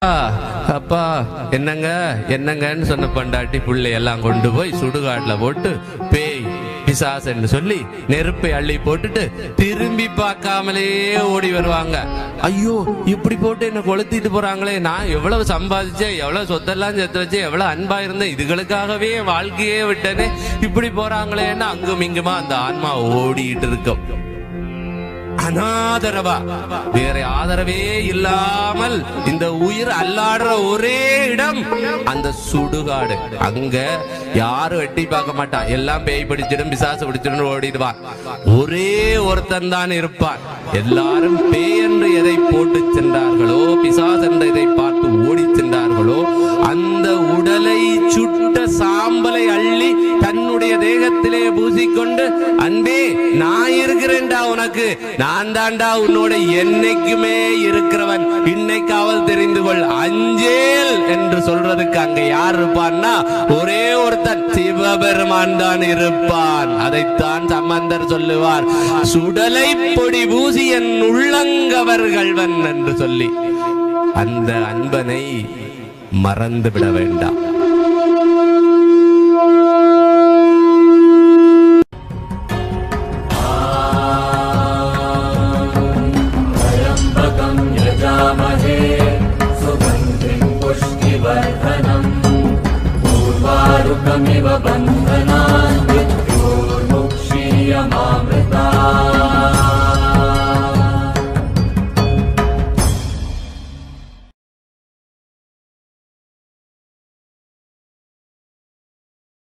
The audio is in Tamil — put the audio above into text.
அப்பா என்னங்க என்னங்கன்னு சொன்ன பண்டாட்டி புள்ளை எல்லாம் கொண்டு போய் சுடுகாட்டுல போட்டு பேய் பிசாசன்னு சொல்லி நெருப்பை அள்ளி போட்டுட்டு திரும்பி பார்க்காமலே ஓடி வருவாங்க ஐயோ இப்படி போட்டு என்ன கொளுத்திட்டு போறாங்களே நான் எவ்வளவு சம்பாதிச்சேன் எவ்வளவு சொத்தெல்லாம் சேர்த்து வச்சேன் எவ்வளவு அன்பா இருந்தேன் இதுகளுக்காகவே வாழ்க்கையே விட்டேனே இப்படி போறாங்களேன்னு அங்கும் இங்குமா அந்த ஆன்மா ஓடிட்டு இருக்கும் அனாதரவா வேற ஆதரவே இல்லாமல் இந்த உயிர் அல்லாடுற ஒரே இடம் அந்த சுடுகாடு அங்க யாரும் எட்டி பார்க்க மாட்டான் எல்லாம் பேய் பிடிச்சிடும் பிசாசு பிடிச்சிடும் ஓடிடுவான் ஒரே ஒருத்தன் தான் இருப்பான் எல்லாரும் பேய் என்று எதை போட்டு சென்றார்களோ பிசாஸ் என்று எதை பார்த்து ஓடி சென்றார்களோ அந்த உடலை சுட்ட சாம்பலை அள்ளி தன்னுடைய தேகத்திலே பூசிக்கொண்டு அன்பே நான் இருக்கிறேன்டா உனக்கு நான் தான்டா உன்னோட என்னைக்குமே இருக்கிறவன் இன்னைக்காவல் தெரிந்து கொள் அஞ்சேல் என்று சொல்றதுக்கு அங்க யார் இருப்பான்னா ஒரே ஒருத்தன் சிவபெருமான் தான் இருப்பான் அதைத்தான் சம்பந்தர் சொல்லுவார் சுடலை பொடி பூசி என் உள்ளங்கவர்கள்வன் என்று சொல்லி அந்த அன்பனை மறந்து விட வேண்டாம் त्र्यम्बकं यजामहे सुगन्धिं पुष्टिवर्धनम् पूर्वारुकमिव